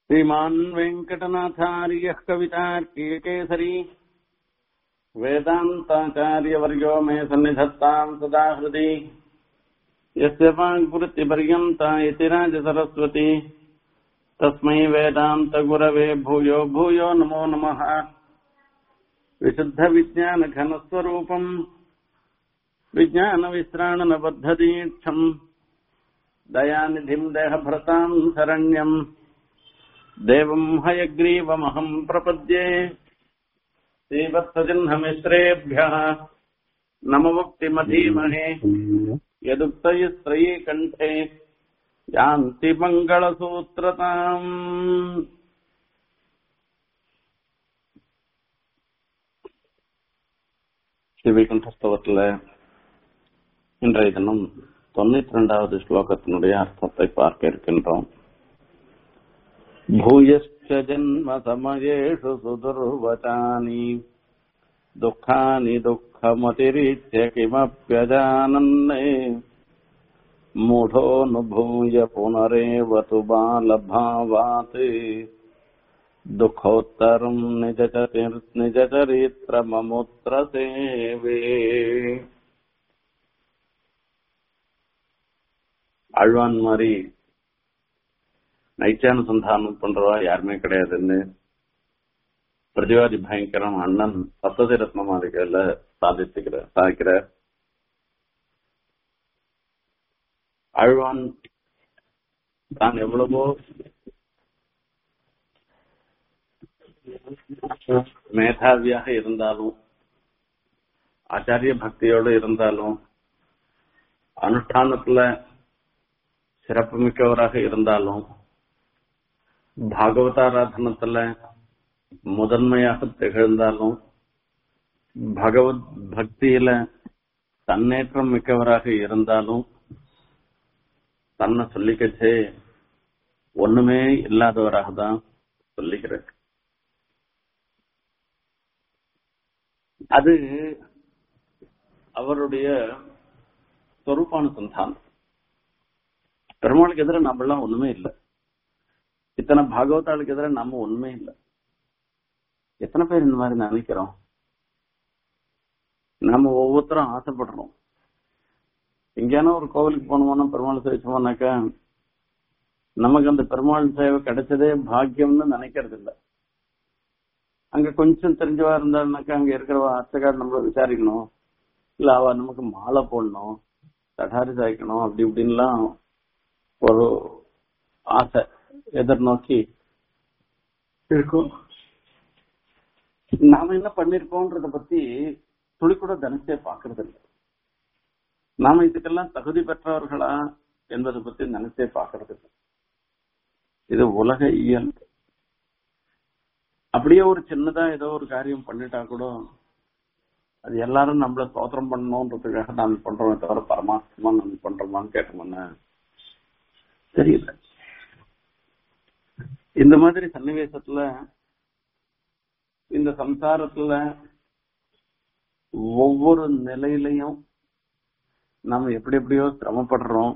श्रीमान् वेङ्कटनाथार्यः कवितार्कीकेसरी वेदान्ताचार्यवर्यो मे सन्निधत्ताम् सदा हृदि यस्य वाङ्पुरतिपर्यन्ता इति राजसरस्वती तस्मै वेदान्तगुरवे भूयो भूयो नमो नमः विशुद्धविज्ञानघनस्वरूपम् विज्ञानविश्राणनबद्धदीक्षम् दयानिधिम् देहभृताम् शरण्यम् देवम् हयग्रीवमहम् प्रपद्ये श्रीवत्सजिह्नमिश्रेभ्यः नममुक्तिमधीमहे यदुक्तयस्त्रयी कण्ठे यान्ति मङ्गलसूत्रताम् ஸ்ரீவைகுண்டஸ்தவத்தில் இன்றைய தினம் தொண்ணூத்தி ரெண்டாவது ஸ்லோகத்தினுடைய அர்த்தத்தை பார்க்க இருக்கின்றோம் பூயश्च ஜன்ம சமயேஷு சுதுர்வச்சானி துக்கானி துக்கமதிரித்ய கிமப்யஜானன்னே मूढोऽनुभूय पुनरेव तु बालभावात् दुःखोत्तरम् निजचरित् निजचरित्रममुत्र सेवे ஆழ்வான் மாதிரி நைச்சானுசந்தானம் பண்றவா யாருமே கிடையாதுன்னு பிரதிவாதி பயங்கரம் அண்ணன் சப்ததி ரத்ன மாளிகையில சாதிச்சுக்கிற சாதிக்கிறார் ஆழ்வான் தான் எவ்வளவோ மேதாவியாக இருந்தாலும் ஆச்சாரிய பக்தியோடு இருந்தாலும் அனுஷ்டானத்துல சிறப்பு மிக்கவராக இருந்தாலும் பாகவதாராதனத்துல முதன்மையாக திகழ்ந்தாலும் பகவத் பக்தியில தன்னேற்றம் மிக்கவராக இருந்தாலும் தன்னை சொல்லிக்கச்சே ஒண்ணுமே இல்லாதவராக தான் சொல்லிக்கிறார் அது அவருடைய சொரூபான சந்தானம் பெருமாளுக்கு எதிர நம்மளாம் ஒண்ணுமே இல்லை இத்தனை பாகவதாளுக்கு எதிர நம்ம ஒண்ணுமே இல்லை எத்தனை பேர் இந்த மாதிரி நினைக்கிறோம் நம்ம ஒவ்வொருத்தரும் ஆசைப்படுறோம் எங்கேயான ஒரு கோவிலுக்கு போனோம்னா பெருமாள் சேவிச்சோம்னாக்கா நமக்கு அந்த பெருமாள் சேவை கிடைச்சதே பாக்கியம்னு நினைக்கிறது இல்லை அங்க கொஞ்சம் தெரிஞ்சவா இருந்தாருனாக்கா அங்க இருக்கிற அர்ச்சகார் நம்மள விசாரிக்கணும் இல்ல அவ நமக்கு மாலை போடணும் தடாரி சாய்க்கணும் அப்படி இப்படின்லாம் ஒரு ஆசை எதிர்நோக்கி இருக்கும் நாம என்ன பண்ணிருக்கோன்றத பத்தி துளி கூட தனிச்சே பாக்குறது இல்லை நாம இதுக்கெல்லாம் தகுதி பெற்றவர்களா என்பதை பத்தி நினைச்சே பாக்குறது இல்லை இது உலக இயல்பு அப்படியே ஒரு சின்னதா ஏதோ ஒரு காரியம் பண்ணிட்டா கூட அது எல்லாரும் நம்மள சோத்திரம் பண்ணணும்ன்றதுக்காக நாம் பண்றோமே தவிர பரமாத்மா நம்ம பண்றோமான்னு கேட்டோம்னா தெரியல இந்த மாதிரி சன்னிவேசத்துல இந்த சம்சாரத்துல ஒவ்வொரு நிலையிலையும் நாம எப்படி எப்படியோ சிரமப்படுறோம்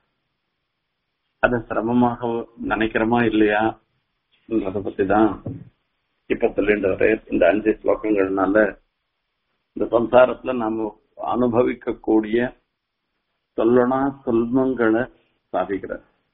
அத சிரமமாக நினைக்கிறோமா இல்லையா அதை பத்தி தான் இப்ப சொல்லிட்டு வர இந்த அஞ்சு ஸ்லோகங்கள்னால இந்த சம்சாரத்துல நாம அனுபவிக்கக்கூடிய சொல்லனா துன்பங்களை சாதிக்கிற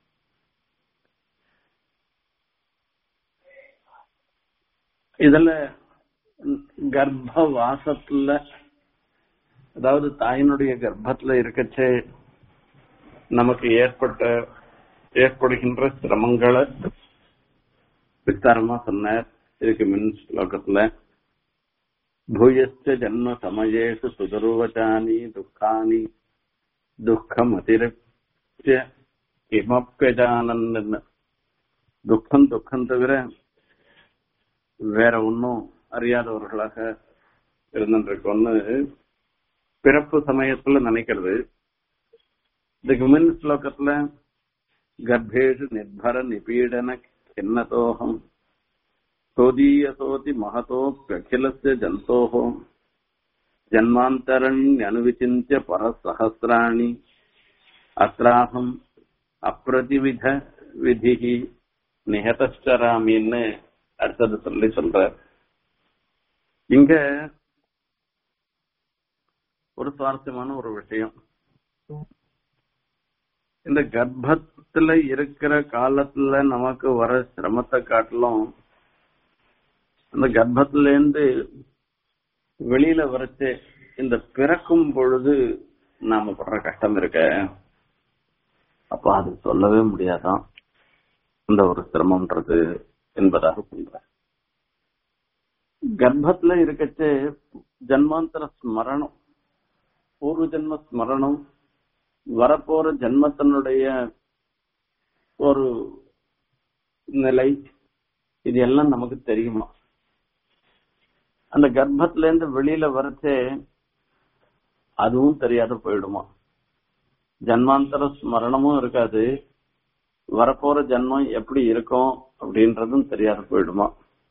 இதுல கர்ப்ப வாசத்துல அதாவது தாயினுடைய கர்ப்பத்துல இருக்கச்சே நமக்கு ஏற்பட்ட ஏற்படுகின்ற சிரமங்களை விஸ்தாரமா சொன்னார் இதுக்கு மின் ஸ்லோகத்துல பூயஸ்ட ஜன்ம சமயேஷு சுதருவச்சானி துக்கானி துக்கம் அதிரப்திய கிமப்பியஜானன் துக்கம் துக்கம் தவிர வேற ஒன்னும் அறியாதவர்களாக இருந்துருக்கோன்னு பிறப்பு சமயத்துல நினைக்கிறது இதுக்கு மின் ஸ்லோகத்துல கர்ப்பேஷு நிர்பர நிபீடன கிண்ணத்தோகம் சோதீயசோதி மகதோப்பியகிலஸ்ய ஜந்தோः ஜன்மாந்தரண்யனுவிச்சிन्त्य परसहस्राणि अत्राहम् अप्रतिविध विधिः நிகதஸ்டராமின்னு அடுத்தது சொல்லி சொல்ற இங்க ஒரு சுவாரஸ்யமான ஒரு விஷயம் இந்த கர்ப்பத்துல இருக்கிற காலத்துல நமக்கு வர சிரமத்தை காட்டிலும் அந்த கர்ப்பத்துல இருந்து வெளியில வரச்சு இந்த பிறக்கும் பொழுது நாம படுற கஷ்டம் இருக்க அப்ப அது சொல்லவே முடியாதான் இந்த ஒரு சிரமம்ன்றது என்பதாக சொல்ற கர்ப்பத்துல இருக்கச்சு ஜன்மாந்தர ஸ்மரணம் பூர்வ ஜென்ம ஸ்மரணம் வரப்போற ஜென்மத்தினுடைய ஒரு நிலை இது எல்லாம் நமக்கு தெரியுமா அந்த கர்ப்பத்துல இருந்து வெளியில வரச்சே அதுவும் தெரியாத போயிடுமா ஜன்மாந்தர ஸ்மரணமும் இருக்காது வரப்போற ஜென்மம் எப்படி இருக்கும் அப்படின்றதும் தெரியாத போயிடுமா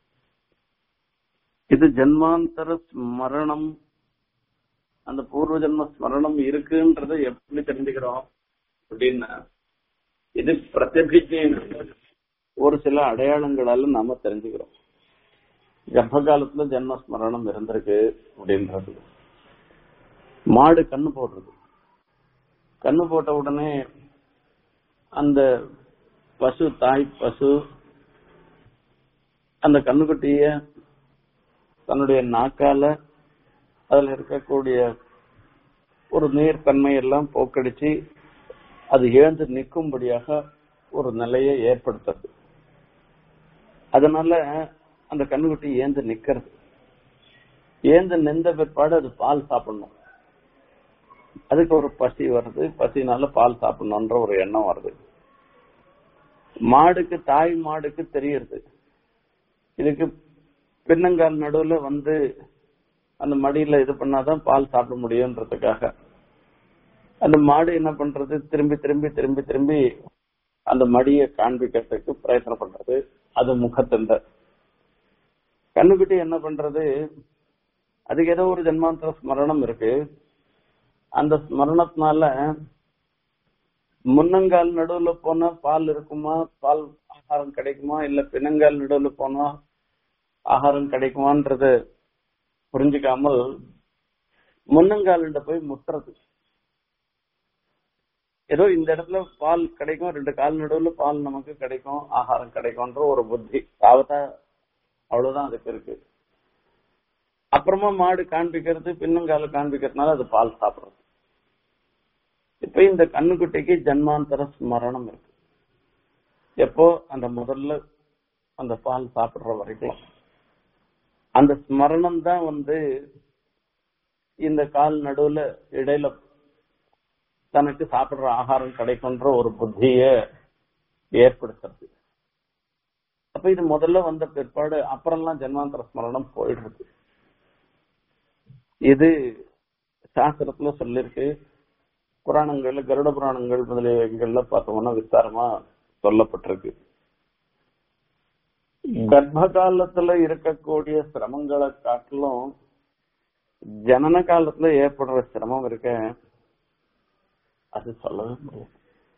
இது ஜென்மாந்தர ஸ்மரணம் அந்த பூர்வ ஜென்ம ஸ்மரணம் இருக்குன்றத எப்படி தெரிஞ்சுக்கிறோம் அப்படின்னா இது பிரத்யபிஜை ஒரு சில அடையாளங்களால நாம தெரிஞ்சுக்கிறோம் கர்ப்ப காலத்துல ஜென்ம ஸ்மரணம் இருந்திருக்கு அப்படின்றது மாடு கண்ணு போடுறது கண்ணு போட்ட உடனே அந்த பசு தாய் பசு அந்த கண்ணுக்குட்டிய தன்னுடைய நாக்கால அதுல இருக்கக்கூடிய ஒரு நீர்த்தன்மை எல்லாம் போக்கடிச்சு அது எழுந்து நிற்கும்படியாக ஒரு நிலையை ஏற்படுத்துறது அதனால அந்த கண்ணுக்குட்டி ஏந்து நிக்கிறது ஏந்து நின்ற பிற்பாடு அது பால் சாப்பிடணும் அதுக்கு ஒரு பசி வருது பசினால பால் சாப்பிடணும்ன்ற ஒரு எண்ணம் வருது மாடுக்கு தாய் மாடுக்கு தெரியுது இதுக்கு பின்னங்கால் நடுவுல வந்து அந்த மடியில இது பண்ணாதான் பால் சாப்பிட முடியும்ன்றதுக்காக அந்த மாடு என்ன பண்றது திரும்பி திரும்பி திரும்பி திரும்பி அந்த மடியை காண்பிக்கிறதுக்கு பிரயத்தனம் பண்றது அது முகத்திந்த கண்ணுக்குட்டி என்ன பண்றது அதுக்கு ஏதோ ஒரு ஜென்மாந்தர ஸ்மரணம் இருக்கு அந்த ஸ்மரணத்தினால முன்னங்கால் நடுவுல போனா பால் இருக்குமா பால் ஆகாரம் கிடைக்குமா இல்ல பின்னங்கால் நடுவுல போனா ஆகாரம் கிடைக்குமான்றது புரிஞ்சுக்காமல் முன்னங்காலிட்ட போய் முட்டுறது ஏதோ இந்த இடத்துல பால் கிடைக்கும் ரெண்டு கால் நடுவுல பால் நமக்கு கிடைக்கும் ஆகாரம் கிடைக்கும்ன்ற ஒரு புத்தி தாவத்தா அவ்வளவுதான் அதுக்கு இருக்கு அப்புறமா மாடு காண்பிக்கிறது பின்னங்கால காண்பிக்கிறதுனால அது பால் சாப்பிடுறது இப்ப இந்த கண்ணுக்குட்டிக்கு ஜன்மாந்தர ஸ்மரணம் இருக்கு எப்போ அந்த முதல்ல அந்த பால் சாப்பிடுற வரைக்கும் அந்த ஸ்மரணம் தான் வந்து இந்த கால் நடுவுல இடையில தனக்கு சாப்பிடுற ஆகாரம் கிடைக்கும்ன்ற ஒரு புத்திய ஏற்படுத்துறது அப்ப இது முதல்ல வந்த பிற்பாடு அப்புறம்லாம் ஜென்மாந்தர ஸ்மரணம் போயிடுறது இது சாஸ்திரத்துல சொல்லிருக்கு புராணங்கள்ல கருட புராணங்கள் முதலியவங்கள்ல பார்த்தோம்னா விஸ்தாரமா சொல்லப்பட்டிருக்கு கர்ப்ப காலத்துல இருக்கக்கூடிய சிரமங்களை காட்டிலும் ஜனன காலத்துல ஏற்படுற சிரமம் இருக்க அது சொல்லவே முடியாது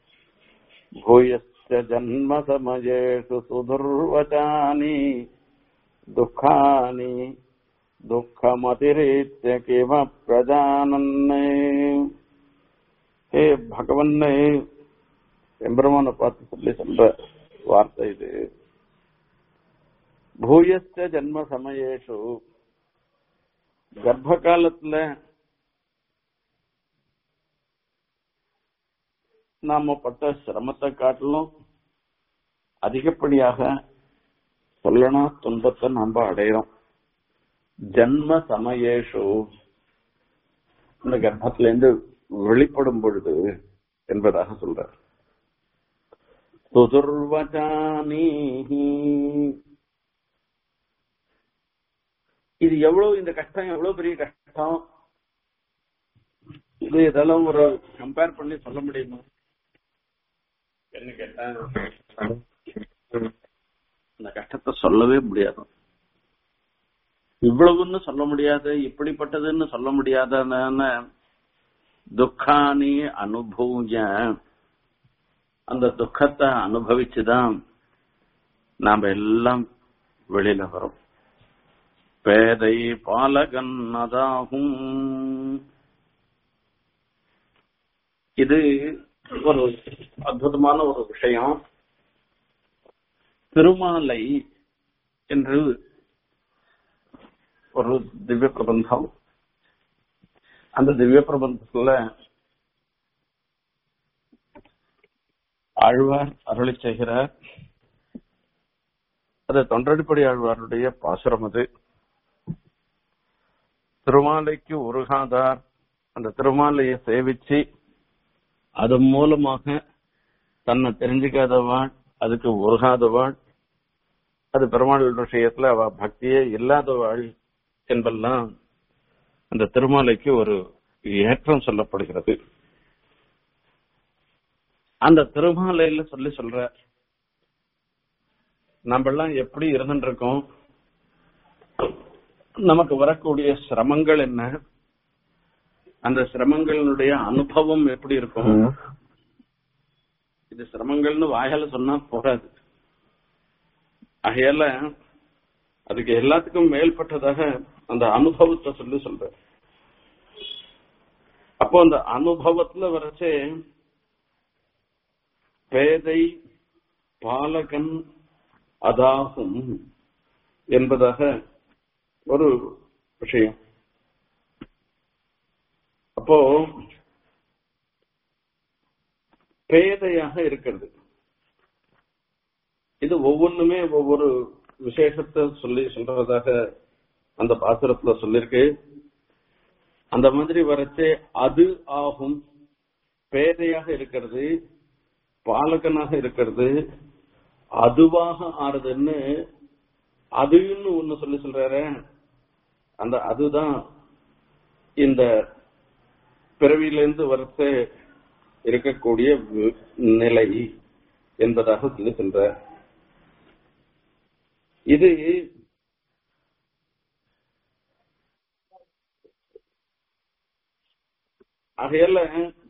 பூயஸ்ய ஜன்ம சமயேஷு சுதுர்வச்சானி துக்கானி துக்கமதிரீத்ய கிம பிரஜானன்னே ஹே பகவன்னே எம்பெருமான பார்த்து சொல்லி சொல்ற வார்த்தை இது பூயஸ்ட ஜன்ம சமயேஷு கர்ப்ப காலத்துல நாம பட்ட சிரமத்தை காட்டிலும் அதிகப்படியாக சொல்லனா துன்பத்தை நம்ம அடையிறோம் ஜன்ம சமயேஷு இந்த கர்ப்பத்திலிருந்து வெளிப்படும் பொழுது என்பதாக சொல்றார் சுதுர்வச்சானீஹி இது எவ்வளவு இந்த கஷ்டம் எவ்வளவு பெரிய கஷ்டம் இது இதெல்லாம் ஒரு கம்பேர் பண்ணி சொல்ல முடியுமா என்ன கேட்டா இந்த கஷ்டத்தை சொல்லவே முடியாது இவ்வளவுன்னு சொல்ல முடியாது இப்படிப்பட்டதுன்னு சொல்ல முடியாதன துக்கானி அனுபூய அந்த துக்கத்தை அனுபவிச்சுதான் நாம எல்லாம் வெளியில வரும் பேதை பாலகன் அதாகும் இது ஒரு அற்புதமான ஒரு விஷயம் திருமாலை என்று ஒரு திவ்ய பிரபந்தம் அந்த திவ்ய பிரபந்தத்துல ஆழ்வார் அருளி செய்கிறார் அது தொண்டடிப்படி ஆழ்வாருடைய பாசுரம் அது திருமாலைக்கு உருகாதார் அந்த திருமாலையை சேவிச்சு அது மூலமாக தன்னை தெரிஞ்சுக்காதவாள் அதுக்கு உருகாதவாள் அது பெருமாள் விஷயத்துல அவ பக்தியே இல்லாதவாள் என்பெல்லாம் அந்த திருமாலைக்கு ஒரு ஏற்றம் சொல்லப்படுகிறது அந்த திருமாலையில சொல்லி சொல்ற நம்ம எல்லாம் எப்படி இருந்துட்டு இருக்கோம் நமக்கு வரக்கூடிய சிரமங்கள் என்ன அந்த சிரமங்களினுடைய அனுபவம் எப்படி இருக்கும் இது சிரமங்கள்னு வாயால சொன்னா போகாது ஆகையால அதுக்கு எல்லாத்துக்கும் மேல்பட்டதாக அந்த அனுபவத்தை சொல்லி சொல்ற அப்போ அந்த அனுபவத்துல வரைச்சே பேதை பாலகன் அதாகும் என்பதாக ஒரு விஷயம் அப்போ பேதையாக இருக்கிறது இது ஒவ்வொன்றுமே ஒவ்வொரு விசேஷத்தை சொல்லி சொல்றதாக அந்த பாசுரத்துல சொல்லிருக்கு அந்த மாதிரி வரச்சே அது ஆகும் பேதையாக இருக்கிறது பாலகனாக இருக்கிறது அதுவாக ஆறுதுன்னு அதுன்னு ஒண்ணு சொல்லி சொல்றாரு அந்த அதுதான் இந்த பிறவியிலிருந்து வரத்த இருக்கக்கூடிய நிலை என்பதாக சொல்லி சொல்ற இது ஆகையால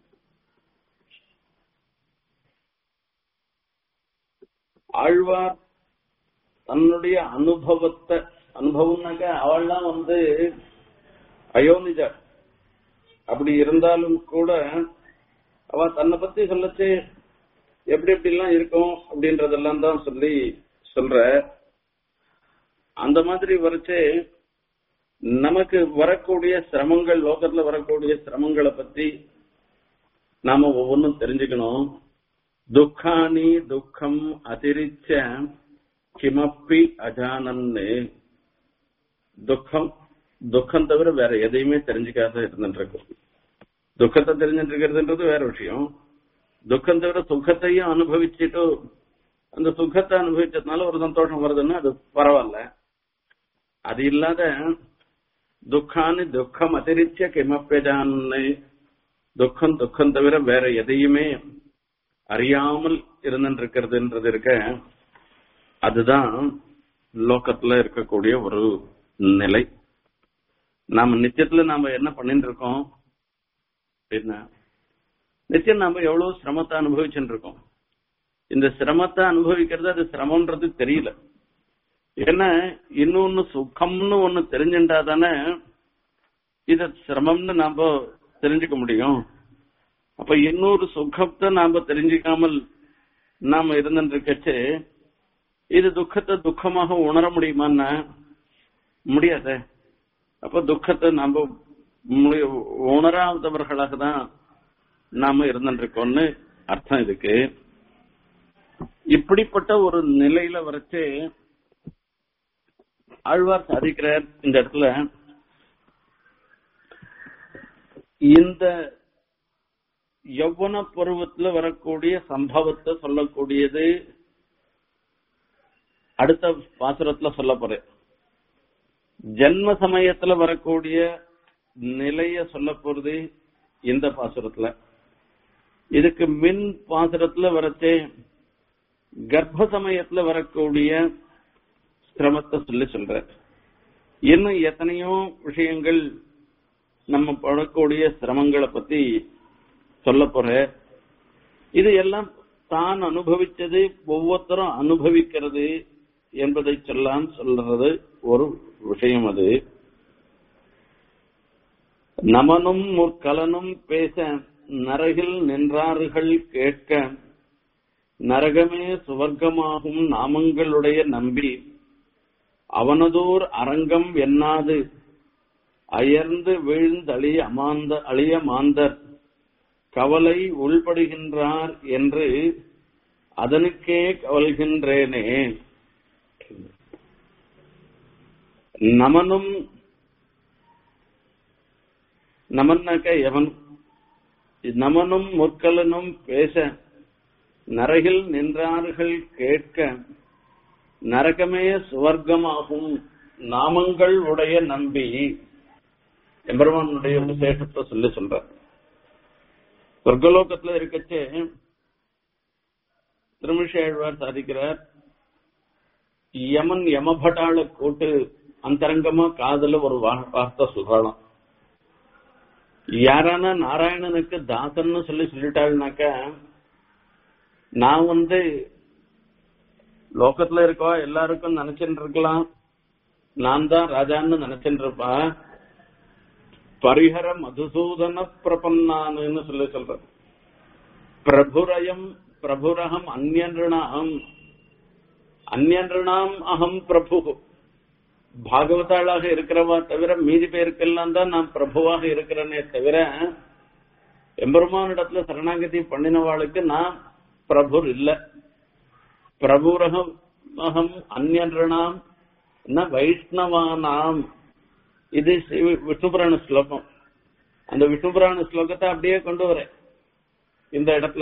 ஆழ்வார் தன்னுடைய அனுபவத்தை அனுபவம்னாக்க அவள்லாம் வந்து அயோனிஜ அப்படி இருந்தாலும் கூட அவ தன்னை பத்தி சொல்லச்சு எப்படி எப்படி எல்லாம் இருக்கும் அப்படின்றதெல்லாம் தான் சொல்லி சொல்ற அந்த மாதிரி வரைச்சு நமக்கு வரக்கூடிய சிரமங்கள் லோகத்துல வரக்கூடிய சிரமங்களை பத்தி நாம ஒவ்வொன்றும் தெரிஞ்சுக்கணும் துக்கானி துக்கம் அதிரிச்ச கிமப்பி அஜானன்னு துக்கம் துக்கம் தவிர வேற எதையுமே தெரிஞ்சுக்காத இருந்துட்டு இருக்கும் துக்கத்தை தெரிஞ்சுட்டு இருக்கிறதுன்றது வேற விஷயம் துக்கம் தவிர சுகத்தையும் அனுபவிச்சுட்டு அந்த சுகத்தை அனுபவிச்சதுனால ஒரு சந்தோஷம் வருதுன்னா அது பரவாயில்ல அது இல்லாத துக்கான்னு துக்கம் அதிரிச்ச கிமப்பெஜான்னு துக்கம் துக்கம் தவிர வேற எதையுமே அறியாமல் இருந்துட்டு இருக்கிறதுன்றது இருக்க அதுதான் லோக்கத்துல இருக்கக்கூடிய ஒரு நிலை நாம நித்தியத்துல நாம என்ன பண்ணிட்டு இருக்கோம் அப்படின்னா நித்தியம் நாம எவ்வளவு சிரமத்தை அனுபவிச்சுட்டு இருக்கோம் இந்த சிரமத்தை அனுபவிக்கிறது அது சிரமம்ன்றது தெரியல ஏன்னா இன்னொன்னு சுகம்னு ஒண்ணு தெரிஞ்சுட்டா தானே இத சிரமம்னு நாம தெரிஞ்சுக்க முடியும் அப்ப இன்னொரு சுகத்தை நாம தெரிஞ்சுக்காமல் நாம இருந்துட்டு இருக்கச்சு இது துக்கத்தை துக்கமாக உணர முடியுமான்னா முடியாத அப்ப துக்கத்தை நாம உணராதவர்களாக தான் நாம இருந்துட்டு இருக்கோம்னு அர்த்தம் இதுக்கு இப்படிப்பட்ட ஒரு நிலையில வரைச்சு ஆழ்வார் சாதிக்கிறார் இந்த இடத்துல இந்த யௌவன பருவத்துல வரக்கூடிய சம்பவத்தை சொல்லக்கூடியது அடுத்த பாசுரத்துல சொல்ல போறேன் ஜென்ம சமயத்துல வரக்கூடிய நிலைய சொல்ல போறது இந்த பாசுரத்துல இதுக்கு மின் பாசுரத்துல வரச்சே கர்ப்ப சமயத்துல வரக்கூடிய சிரமத்தை சொல்லி சொல்ற இன்னும் எத்தனையோ விஷயங்கள் நம்ம படக்கூடிய சிரமங்களை பத்தி சொல்ல போற இது எல்லாம் தான் அனுபவிச்சது ஒவ்வொருத்தரும் அனுபவிக்கிறது என்பதை சொல்லாம் சொல்றது ஒரு விஷயம் அது நமனும் முற்கலனும் பேச நரகில் நின்றார்கள் கேட்க நரகமே சுவர்க்கமாகும் நாமங்களுடைய நம்பி அவனதோர் அரங்கம் எண்ணாது அயர்ந்து வீழ்ந்தழிய அமாந்த அழிய மாந்தர் கவலை உள்படுகின்றார் என்று அதனுக்கே கவல்கின்றேனே நமனும் நமன்னாக்க எவன் நமனும் முற்கலனும் பேச நரகில் நின்றார்கள் கேட்க நரகமே சுவர்க்கமாகும் நாமங்கள் உடைய நம்பி எம்பெருமானுடைய விசேஷத்தை சொல்லி சொல்ற சொர்க்கலோகத்துல இருக்கச்சே திருமிஷேழ்வார் சாதிக்கிறார் யமன் யமபட்டாள கூட்டு அந்தரங்கமா காதல ஒரு வா- வார்த்தை சொல்றாளாம் யாரானா நாராயணனுக்கு தாசன்னு சொல்லி சொல்லிட்டாள்னாக்க நான் வந்து லோகத்துல இருக்கோ எல்லாருக்கும் நினைச்சுட்டு இருக்கலாம் நான் தான் ராஜான்னு நினைச்சுட்டு இருப்பா பரிஹர மதுசூதன பிரபன்னான்னு சொல்லி சொல்றேன் பிரபுரயம் பிரபுரகம் அந்நியன்றாம் அந்நியன்றாம் அகம் பிரபு பாகவதாளாக இருக்கிறவா தவிர மீதி பேருக்கெல்லாம் தான் நான் பிரபுவாக இருக்கிறேனே தவிர எம்பெருமானிடத்துல சரணாகதி பண்ணினவாளுக்கு நான் பிரபு இல்ல பிரபுரகம் அகம் அந்நியன்றாம் ந வைஷ்ணவானாம் இது சிவ- விஷ்ணுபுராண ஸ்லோகம் அந்த விஷ்ணுபுராண ஸ்லோகத்தை அப்படியே கொண்டு வரேன் இந்த இடத்துல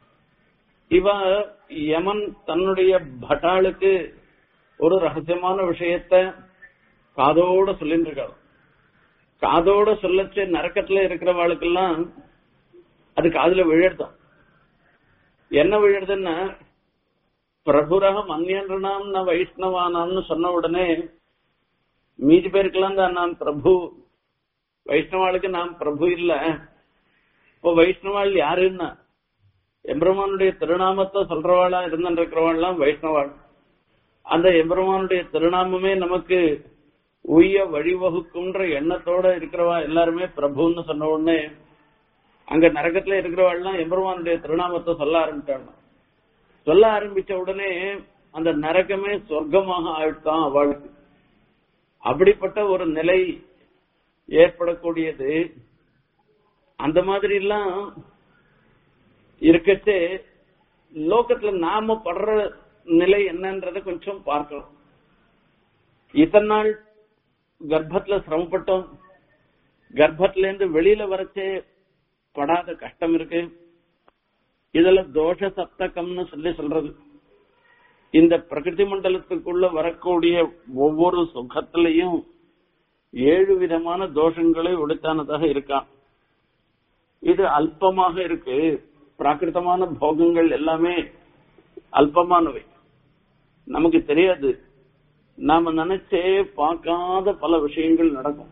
இவ யமன் தன்னுடைய பட்டாளுக்கு ஒரு ரகசியமான விஷயத்த காதோட சொல்லிட்டு இருக்காள் காதோட சொல்லச்சு நரக்கத்துல இருக்கிறவாளுக்கெல்லாம் அது காதுல விழுதான் என்ன விழுதுன்னா பிரபுரகம் அந்நியன்றாம் நான் வைஷ்ணவானாம்னு சொன்ன உடனே மீதி பேருக்கெல்லாம் தான் நான் பிரபு வைஷ்ணவாளுக்கு நான் பிரபு இல்ல இப்போ வைஷ்ணவாள் யாருன்னா எம்பெருமானுடைய திருநாமத்தை சொல்றவாளா இருந்திருக்கிறவாள்லாம் வைஷ்ணவாள் அந்த எம்பெருமானுடைய திருநாமமே நமக்கு உய்ய வழிவகுக்கும்ன்ற எண்ணத்தோட இருக்கிறவா எல்லாருமே பிரபுன்னு சொன்ன உடனே அங்க நரகத்துல இருக்கிறவாள்லாம் எம்பெருமானுடைய திருநாமத்தை சொல்ல ஆரம்பிச்சாங்க சொல்ல ஆரம்பிச்ச உடனே அந்த நரகமே சொர்க்கமாக ஆயிட்டான் அவளுக்கு அப்படிப்பட்ட ஒரு நிலை ஏற்படக்கூடியது அந்த மாதிரி எல்லாம் இருக்கச்சே லோகத்துல நாம படுற நிலை என்னன்றத கொஞ்சம் பார்க்கலாம் இத்தனை நாள் கர்ப்பத்துல சிரமப்பட்டோம் கர்ப்பத்துல இருந்து வெளியில வரச்சே படாத கஷ்டம் இருக்கு இதுல தோஷ சப்தகம்னு சொல்லி சொல்றது இந்த பிரகிருதி மண்டலத்துக்குள்ள வரக்கூடிய ஒவ்வொரு சுகத்திலையும் ஏழு விதமான தோஷங்களை உடைத்தானதாக இருக்கான் இது அல்பமாக இருக்கு பிராகிருத்தமான போகங்கள் எல்லாமே அல்பமானவை நமக்கு தெரியாது நாம நினைச்சே பார்க்காத பல விஷயங்கள் நடக்கும்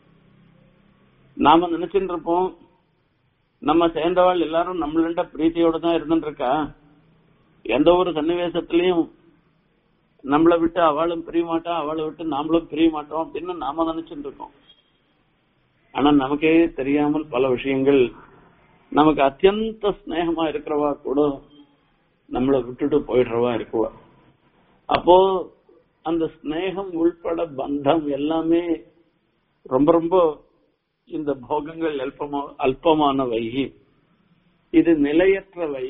நாம நினைச்சுட்டு இருப்போம் நம்ம சேர்ந்தவாள் எல்லாரும் நம்மளண்ட பிரீத்தியோட தான் இருந்துட்டு இருக்கா எந்த ஒரு சன்னிவேசத்திலையும் நம்மளை விட்டு அவளும் பிரிய மாட்டா அவளை விட்டு நாமளும் பிரிய மாட்டோம் அப்படின்னு நாம நினைச்சுட்டு இருக்கோம் ஆனா நமக்கே தெரியாமல் பல விஷயங்கள் நமக்கு அத்தியந்த ஸ்நேகமா இருக்கிறவா கூட நம்மளை விட்டுட்டு போயிடுறவா இருக்குவா அப்போ அந்த ஸ்நேகம் உள்பட பந்தம் எல்லாமே ரொம்ப ரொம்ப இந்த போகங்கள் அல்பமா அல்பமானவை இது நிலையற்றவை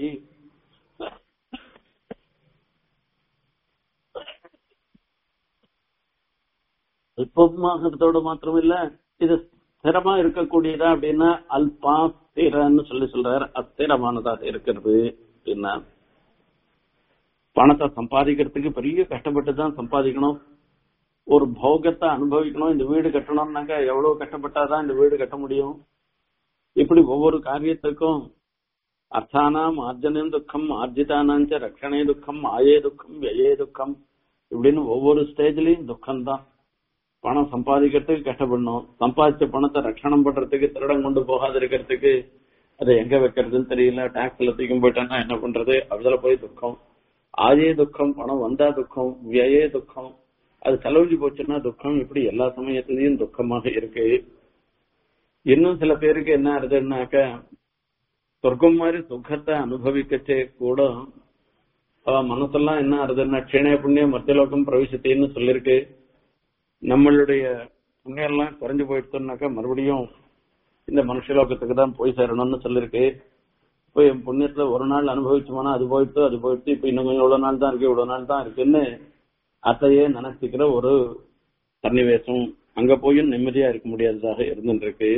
அல்பமாகிறதோட மாத்திரம் இல்ல இது ஸ்திரமா இருக்கக்கூடியதா அப்படின்னா அல்பா ஸ்திரன்னு சொல்லி சொல்றாரு அஸ்திரமானதாக இருக்கிறது அப்படின்னா பணத்தை சம்பாதிக்கிறதுக்கு பெரிய கஷ்டப்பட்டு தான் சம்பாதிக்கணும் ஒரு போகத்தை அனுபவிக்கணும் இந்த வீடு கட்டணும்னாக்க எவ்வளவு கஷ்டப்பட்டாதான் இந்த வீடு கட்ட முடியும் இப்படி ஒவ்வொரு காரியத்துக்கும் அர்த்தானாம் ஆர்ஜனம் துக்கம் ஆர்ஜிதானாஞ்ச ரக்ஷணே துக்கம் ஆயே துக்கம் వ్యయే துக்கம் இப்படின்னு ஒவ்வொரு ஸ்டேஜ்லயும் துக்கம் தான் பணம் சம்பாதிக்கிறதுக்கு கஷ்டப்படணும் சம்பாதிச்ச பணத்தை ரட்சணம் பண்றதுக்கு திருடம் கொண்டு போகாது இருக்கிறதுக்கு அதை எங்க வைக்கிறதுன்னு தெரியல டாக்ஸ்ல தூக்கி போயிட்டான்னா என்ன பண்றது அதுல போய் துக்கம் ஆயே துக்கம் பணம் வந்தா துக்கம் வியே துக்கம் அது செலவழிஞ்சு போச்சுன்னா துக்கம் இப்படி எல்லா சமயத்திலையும் துக்கமாக இருக்கு இன்னும் சில பேருக்கு என்ன ஆகுதுன்னாக்க சொர்க்கம் மாதிரி சுகத்தை அனுபவிக்கச்சே கூட அவ மனசெல்லாம் என்ன ஆகுதுன்னா க்ஷீணே புண்ணியம் மத்தியலோகம் பிரவேசத்தின்னு சொல்லிருக்கு நம்மளுடைய புண்ணியம் எல்லாம் குறைஞ்சு போயிடுச்சுனாக்கா மறுபடியும் இந்த மனுஷலோகத்துக்கு தான் போய் சேரணும்னு சொல்லிருக்கு இப்போ என் புண்ணியத்துல ஒரு நாள் அனுபவிச்சோம்னா அது போயிட்டு அது போயிட்டு இப்ப இன்னும் கொஞ்சம் இவ்வளவு நாள் தான் இருக்கு இவ்வளவு நாள் தான் இருக்குன்னு அத்தையே நினைச்சுக்கிற ஒரு சன்னிவேசம் அங்க போயும் நிம்மதியா இருக்க முடியாததாக இருந்துருக்கு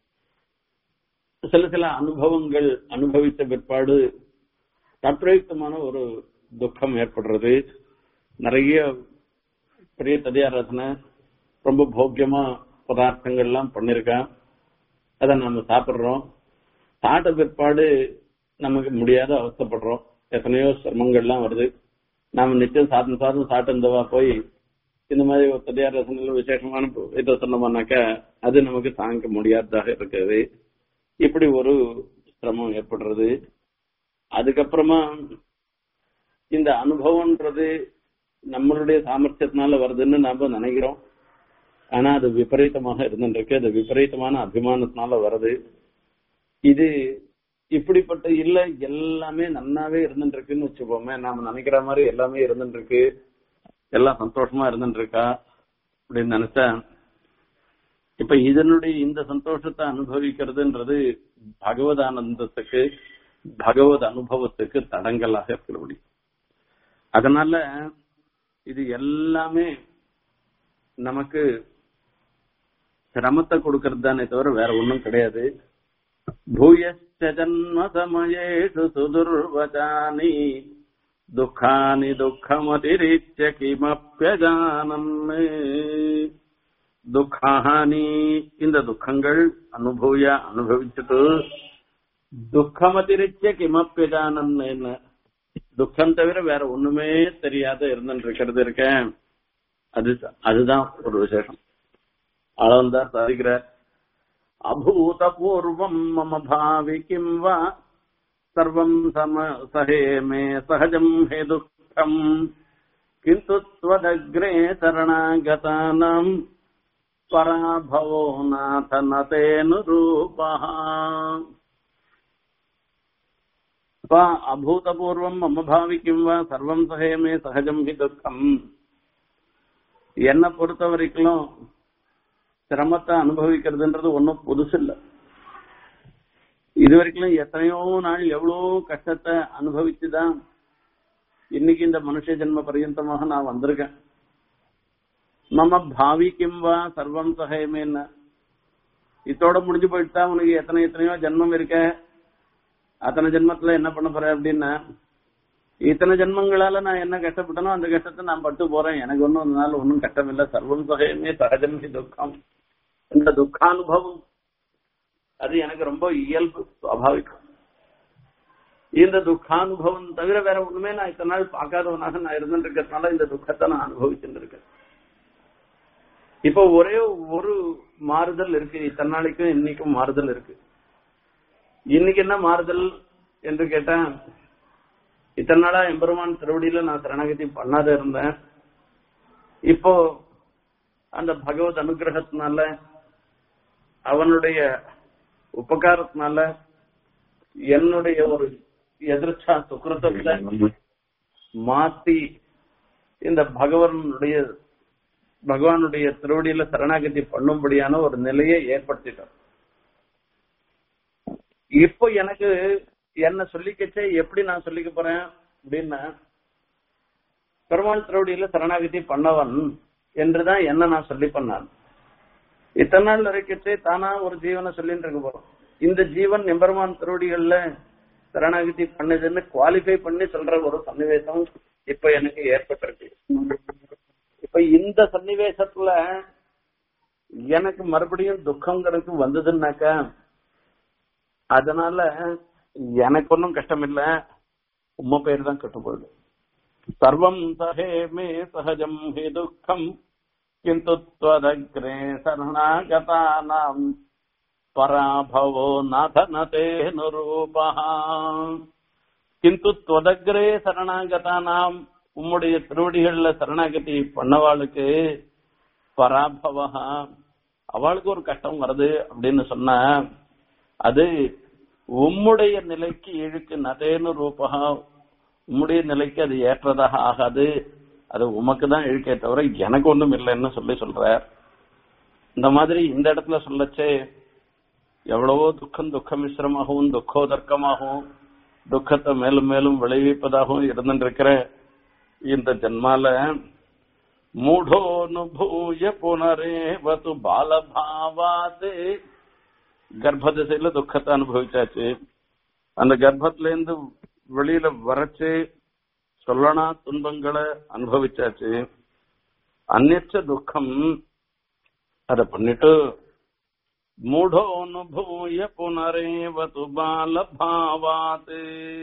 சில சில அனுபவங்கள் அனுபவித்த பிற்பாடு தற்பிரயுக்தமான ஒரு துக்கம் ஏற்படுறது நிறைய பெரிய ததியாராசனை ரொம்ப போக்கியமா பதார்த்தங்கள்லாம் பண்ணிருக்கான் அதை நம்ம சாப்பிடுறோம் சாப்பிட்ட பிற்பாடு நமக்கு முடியாத அவஸ்தப்படுறோம் எத்தனையோ சிரமங்கள்லாம் வருது நாம நிச்சயம் சாதம் சாதம் சாப்பிட்டு இருந்தவா போய் இந்த மாதிரி ஒரு தனியார் ரசனையில் விசேஷமான இதை சொன்னோம்னாக்கா அது நமக்கு தாங்க முடியாததாக இருக்குது இப்படி ஒரு சிரமம் ஏற்படுறது அதுக்கப்புறமா இந்த அனுபவம்ன்றது நம்மளுடைய சாமர்த்தியத்தினால வருதுன்னு நாம நினைக்கிறோம் ஆனா அது விபரீதமாக இருந்துருக்கு அது விபரீதமான அபிமானத்தினால வருது இது இப்படிப்பட்ட இல்ல எல்லாமே நன்னாவே இருந்துட்டு இருக்குன்னு வச்சுப்போமே நாம நினைக்கிற மாதிரி எல்லாமே இருந்துட்டு இருக்கு எல்லாம் சந்தோஷமா இருந்துட்டு இருக்கா அப்படின்னு நினைச்சா இப்ப இதனுடைய இந்த சந்தோஷத்தை அனுபவிக்கிறதுன்றது பகவத் ஆனந்தத்துக்கு பகவத் அனுபவத்துக்கு தடங்கலாக இருக்கிறபடி அதனால இது எல்லாமே நமக்கு சிரமத்தை கொடுக்கறது தானே தவிர வேற ஒண்ணும் கிடையாது भूयश्च जन्मसमयेषु सुदुर्वचानि दुःखानि दुःखमतिरिच्य किमप्यजानन् துக்கானி இந்த துக்கங்கள் அனுபவிய அனுபவிச்சுட்டு துக்கமதிரிச்ச கிமப்பியதானன் என்ன துக்கம் தவிர வேற ஒண்ணுமே தெரியாத இருந்துட்டு இருக்கிறது இருக்கேன் அது அதுதான் ஒரு விசேஷம் அளவந்தார் சாதிக்கிறார் अभूतपूर्वम् मम भावि किम् वा सर्वम् सम सहे मे सहजम् हे दुःखम् किन्तु त्वदग्रे शरणागतानाम् पराभवो नाथ न तेऽनुरूपः अभूतपूर्वम् मम भावि किम् वा सर्वम् सहे मे सहजम् हि दुःखम् என்னை பொறுத்த வரைக்கும் சிரமத்தை அனுபவிக்கிறதுன்றது ஒன்றும் புதுசு இல்ல இது வரைக்கும் எத்தனையோ நாள் எவ்வளோ கஷ்டத்தை அனுபவிச்சுதான் இன்னைக்கு இந்த மனுஷ ஜென்ம பர்யந்தமாக நான் வந்திருக்கேன் மம பாவி கிம்வா சர்வம் சகயமேன்னு இதோட முடிஞ்சு போயிட்டா உனக்கு எத்தனை எத்தனையோ ஜென்மம் இருக்க அத்தனை ஜென்மத்துல என்ன பண்ண போற அப்படின்னா இத்தனை ஜென்மங்களால நான் என்ன கஷ்டப்பட்டனோ அந்த கஷ்டத்தை நான் பட்டு போறேன் எனக்கு ஒன்றும் அதனால ஒன்றும் கஷ்டம் இல்லை சர்வம் சகயமே சகஜம் துக்கம் இந்த துக்கானுபவம் அது எனக்கு ரொம்ப இயல்பு சுவாபாவிகம் இந்த துக்கானுபவம் தவிர வேற ஒண்ணுமே நான் இத்தனை நாள் பார்க்காதவனாக நான் இருந்துட்டு இருக்கிறதுனால இந்த துக்கத்தை நான் அனுபவிச்சுட்டு இருக்கேன் இப்போ ஒரே ஒரு மாறுதல் இருக்கு இத்தனை நாளைக்கும் இன்னைக்கும் மாறுதல் இருக்கு இன்னைக்கு என்ன மாறுதல் என்று கேட்டா இத்தனை நாளா எம்பெருமான் திருவடியில நான் சரணாகதி பண்ணாத இருந்தேன் இப்போ அந்த பகவத் அனுகிரகத்தினால அவனுடைய உபகாரத்தினால என்னுடைய ஒரு எதிர்ச்சா சுக்கிரத்தை மாத்தி இந்த பகவானுடைய பகவானுடைய திருவடியில சரணாகதி பண்ணும்படியான ஒரு நிலையை ஏற்படுத்திட்டார் இப்போ எனக்கு என்ன சொல்லிக்கச்சே எப்படி நான் சொல்லிக்க போறேன் அப்படின்னா பெருமாள் திருவடியில சரணாகதி பண்ணவன் என்றுதான் என்ன நான் சொல்லி பண்ணான் இத்தனை நாள் வரைக்கச்சே தானா ஒரு ஜீவனை சொல்லிட்டு இருக்க போறோம் இந்த ஜீவன் எம்பெருமான் திருவடிகள்ல சரணாகதி பண்ணுதுன்னு குவாலிஃபை பண்ணி சொல்ற ஒரு சன்னிவேசம் இப்ப எனக்கு ஏற்பட்டிருக்கு இப்ப இந்த சன்னிவேசத்துல எனக்கு மறுபடியும் துக்கங்கிறது வந்ததுன்னாக்கா அதனால எனக்கு ஒன்றும் கஷ்டம் இல்ல உம்ம பேர் தான் கெட்டு போகுது சர்வம் சஹே மே சகஜம் ஹே துக்கம் கிந்து त्वदग्रे शरणागतानाम् पराभवो नाथ न तेऽनुरूपः கிந்து தொதகிரே சரணாகதானாம் உம்முடைய திருவடிகள்ல சரணாகதி பண்ணவாளுக்கு பராபவா அவளுக்கு ஒரு கஷ்டம் வருது அப்படின்னு சொன்னா அது உம்முடைய நிலைக்கு இழுக்கு நதேனு ரூபகா உம்முடைய நிலைக்கு அது ஏற்றதாக ஆகாது அது உமக்கு தான் இழுக்கே தவிர எனக்கு ஒண்ணும் இல்லைன்னு சொல்லி சொல்றார் இந்த மாதிரி இந்த இடத்துல சொல்லச்சே எவ்வளவோ துக்கம் துக்க மிஸ்ரமாகவும் துக்கோதர்க்கமாகவும் துக்கத்தை மேலும் மேலும் விளைவிப்பதாகவும் இருந்துருக்கிற இந்த ஜன்மால மூடோனுபூய புனரேவது பாலபாவாது கர்ப்பதிசையில துக்கத்தை அனுபவிச்சாச்சு அந்த கர்ப்பத்துல இருந்து வெளியில வரச்சு சொல்லனா துன்பங்களை அனுபவிச்சாச்சு அந்நிச்ச துக்கம் அத பண்ணிட்டு மூடோனுபூய புனரேவது பாலபாவாது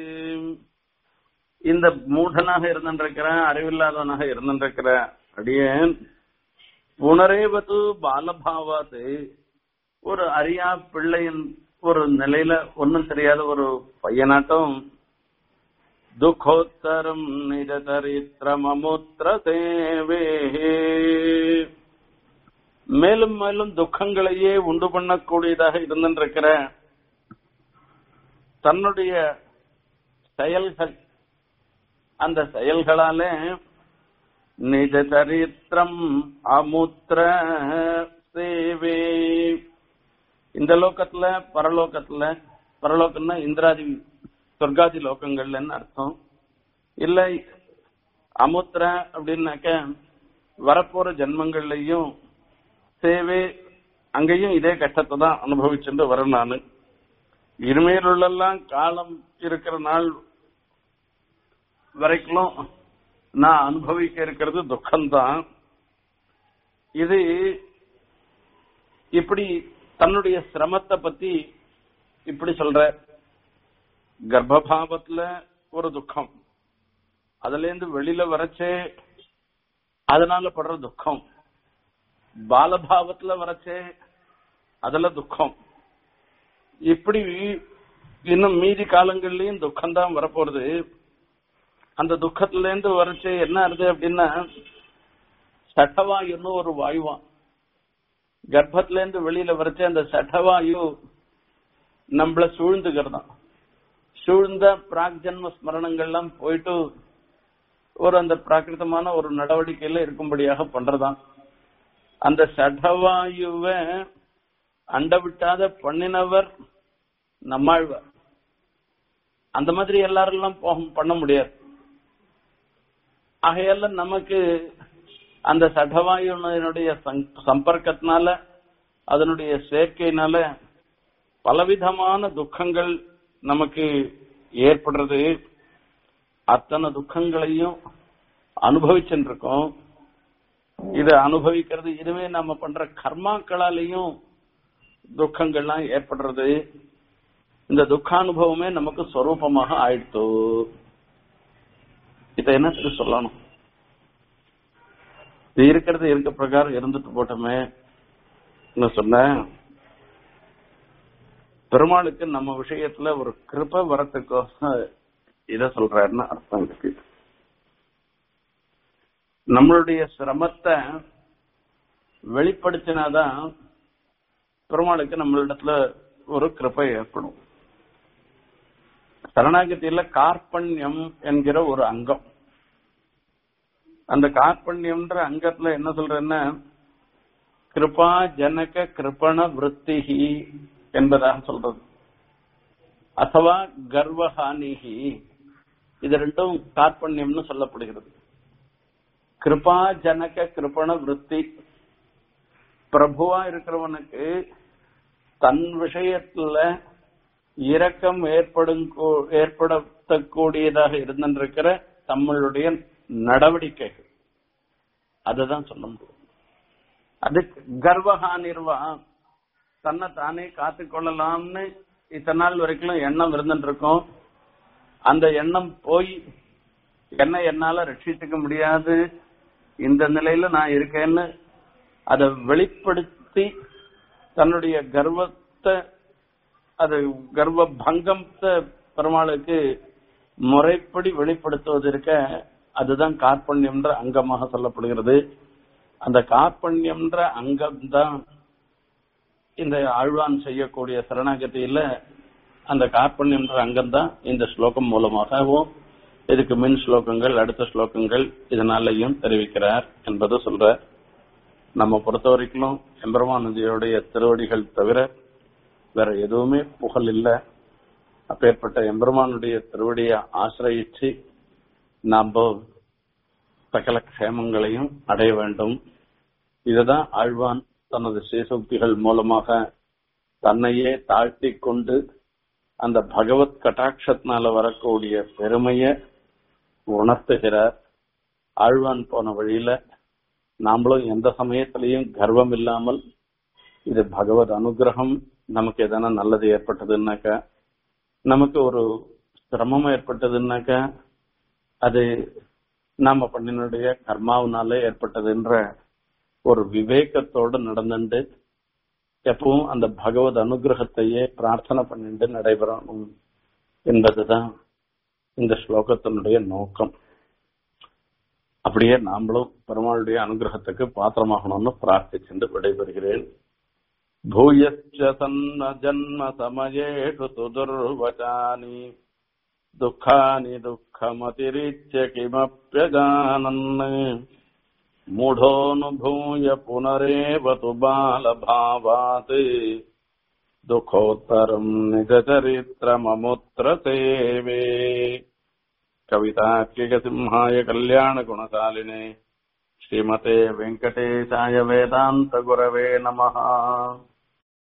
இந்த மூடனாக இருந்திருக்கிற அறிவில்லாதவனாக இருந்திருக்கிற அடியேன் புனரேவது பாலபாவாது ஒரு அறியா பிள்ளையின் ஒரு நிலையில ஒன்னும் தெரியாத ஒரு பையனாட்டம் துக்கோத்தரம் நிஜதரித்திரமமுத்திர சேவே மேலும் மேலும் துக்கங்களையே உண்டு பண்ணக்கூடியதாக இருந்திருக்கிற தன்னுடைய செயல்கள் அந்த செயல்களாலே நிஜ சரித்திரம் அமுத்திர சேவே இந்த லோகத்துல பரலோகத்துல பரலோகம்னா இந்திராதி சொர்க்காதி லோகங்கள்லன்னு அர்த்தம் இல்ல அமுத்திர அப்படின்னாக்க வரப்போற ஜென்மங்கள்லயும் சேவை அங்கேயும் இதே கஷ்டத்தை தான் அனுபவிச்சுட்டு வரேன் நானு இனிமேலுள்ளெல்லாம் காலம் இருக்கிற நாள் வரைக்கும் நான் அனுபவிக்க இருக்கிறது துக்கம்தான் இது இப்படி தன்னுடைய சிரமத்தை பத்தி இப்படி சொல்ற கர்ப்பபாவத்துல ஒரு துக்கம் அதுல இருந்து வெளியில வரச்சே அதனால படுற துக்கம் பாலபாவத்துல வரச்சே அதுல துக்கம் இப்படி இன்னும் மீதி காலங்கள்லயும் துக்கம் தான் வரப்போறது அந்த துக்கத்துல இருந்து வரச்சு என்ன ஆகுது அப்படின்னா சட்டவாயுன்னு ஒரு வாயுவான் கர்ப்பத்துல இருந்து வெளியில வரச்சு அந்த சட்டவாயு நம்மள சூழ்ந்துக்கிறதான் சூழ்ந்த பிராக் ஜென்ம ஸ்மரணங்கள்லாம் போயிட்டு ஒரு அந்த பிராகிருதமான ஒரு நடவடிக்கையில இருக்கும்படியாக பண்றதான் அந்த சடவாயுவை அண்ட விட்டாத பண்ணினவர் நம்மாழ்வார் அந்த மாதிரி எல்லாரெல்லாம் போக பண்ண முடியாது ஆகையால நமக்கு அந்த சடவாயுனுடைய சம்பர்க்கத்தினால அதனுடைய சேர்க்கையினால பலவிதமான துக்கங்கள் நமக்கு ஏற்படுறது அத்தனை துக்கங்களையும் அனுபவிச்சுருக்கோம் இதை அனுபவிக்கிறது இதுவே நம்ம பண்ற கர்மாக்களாலையும் துக்கங்கள்லாம் ஏற்படுறது இந்த துக்கானுபவமே நமக்கு ஸ்வரூபமாக ஆயிடுத்து இத என்ன சொல்லணும் இது இருக்கிறது இருக்க பிரகாரம் இருந்துட்டு போட்டோமே சொன்ன பெருமாளுக்கு நம்ம விஷயத்துல ஒரு கிருப்ப வரத்துக்கோசம் இத சொல்றாருன்னு அர்த்தம் இருக்கு நம்மளுடைய சிரமத்தை வெளிப்படுத்தினாதான் பெருமாளுக்கு நம்மளிடத்துல ஒரு கிருப்பை ஏற்படும் சரணாகதியில கார்பண்யம் என்கிற ஒரு அங்கம் அந்த கார்பண்யம்ன்ற அங்கத்துல என்ன சொல்றேன்னா கிருபா ஜனக கிருபண விற்த்திகி என்பதாக சொல்றது அथवा கர்வஹானிகி இது ரெண்டும் கார்பண்யம்னு சொல்லப்படுகிறது கிருபா ஜனக கிருபண விற்பி பிரபுவா இருக்கிறவனுக்கு தன் விஷயத்துல இரக்கம் ஏற்படும் ஏற்படுத்தக்கூடியதாக இருந்திருக்கிற நம்மளுடைய நடவடிக்கைகள் அதுதான் சொல்ல முடியும் அது கர்வஹானிர்வா தன்னை தானே காத்து கொள்ளலாம்னு இத்தனை நாள் வரைக்கும் எண்ணம் இருந்துட்டு இருக்கும் அந்த எண்ணம் போய் என்ன என்னால ரட்சித்துக்க முடியாது இந்த நிலையில நான் இருக்கேன்னு அதை வெளிப்படுத்தி தன்னுடைய கர்வத்தை அது கர்வ பங்கத்தை பெருமாளுக்கு முறைப்படி வெளிப்படுத்துவது இருக்க அதுதான் கார்பண்யம்ன்ற அங்கமாக சொல்லப்படுகிறது அந்த கார்பண்யம்ன்ற அங்கம்தான் இந்த ஆழ்வான் செய்யக்கூடிய சரணாகதியில அந்த கார்பண்யம்ன்ற அங்கம்தான் இந்த ஸ்லோகம் மூலமாகவும் இதுக்கு மின் ஸ்லோகங்கள் அடுத்த ஸ்லோகங்கள் இதனாலையும் தெரிவிக்கிறார் என்பது சொல்ற நம்ம பொறுத்த வரைக்கும் எம்பெருமானந்தியோடைய திருவடிகள் தவிர வேற எதுவுமே புகழ் இல்லை அப்பேற்பட்ட எம்பெருமானுடைய திருவடியை ஆசிரயிச்சு நாம் சகல க்ஷேமங்களையும் அடைய வேண்டும் இதுதான் ஆழ்வான் தனது ஸ்ரீசக்திகள் மூலமாக தன்னையே தாழ்த்தி கொண்டு அந்த பகவத் கட்டாட்சத்தினால வரக்கூடிய பெருமைய உணர்த்துகிறார் ஆழ்வான் போன வழியில நாமளும் எந்த சமயத்திலையும் கர்வம் இல்லாமல் இது பகவத் அனுகிரகம் நமக்கு எதனா நல்லது ஏற்பட்டதுன்னாக்கா நமக்கு ஒரு சிரமம் ஏற்பட்டதுன்னாக்கா அது நாம பண்ணினுடைய கர்மாவினால ஏற்பட்டதுன்ற ஒரு விவேகத்தோடு நடந்துட்டு எப்பவும் அந்த பகவத் அனுகிரகத்தையே பிரார்த்தனை பண்ணிட்டு நடைபெறணும் என்பதுதான் இந்த ஸ்லோகத்தினுடைய நோக்கம் அப்படியே நாமளும் பெருமாளுடைய அனுகிரகத்துக்கு பாத்திரமாகணும்னு பிரார்த்திச்சுட்டு விடைபெறுகிறேன் भूयश्च सन्न जन्म समयेषु तु दुर्वचानि दुःखानि दुःखमतिरिच्य किमप्यजानन् मूढोऽनुभूय पुनरेव तु बालभावात् दुःखोत्तरम् निजचरित्रममुत्र सेवे कवितार्किकसिंहाय कल्याणगुणशालिने श्रीमते वेङ्कटेशाय वेदान्तगुरवे नमः